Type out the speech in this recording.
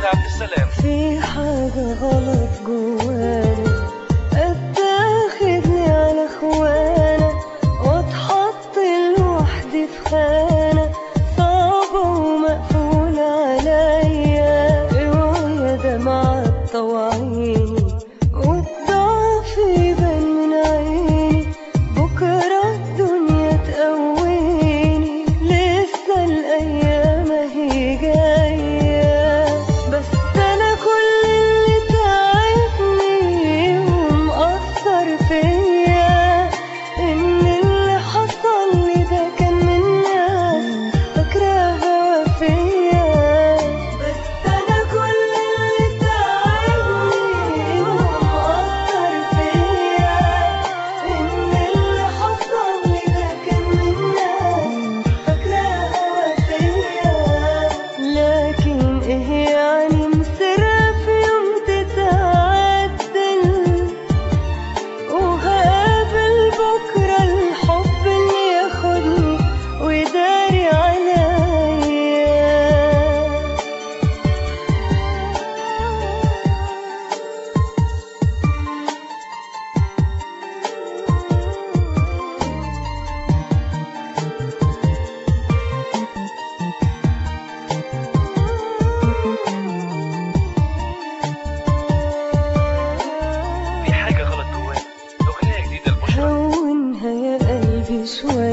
أحمد عبد السلام في حاجة غلط جوانا اتاخدني على اخوانا واتحط لوحدي في خانة صعبة ومقفولة عليا اوعي دمعة تطوعيني والضعف يبان من عيني بكرة الدنيا تقويني لسه الأيام هي جاية بس أنا كل اللي تعبني ومأثر فيا إن اللي حصل لي ده كان من ناس فاكراها فيا بس أنا كل اللي تعبني ومأثر فيا إن اللي حصل لي ده كان من ناس فاكراها فيا لكن إيه يعني مصيرها في يوم تتعدل وهقابل بكرة الحب اللي ياخدني ويداري عليا في حاجة غلط جوانا أغنية جديدة لبشرى هونها يا قلبي شوية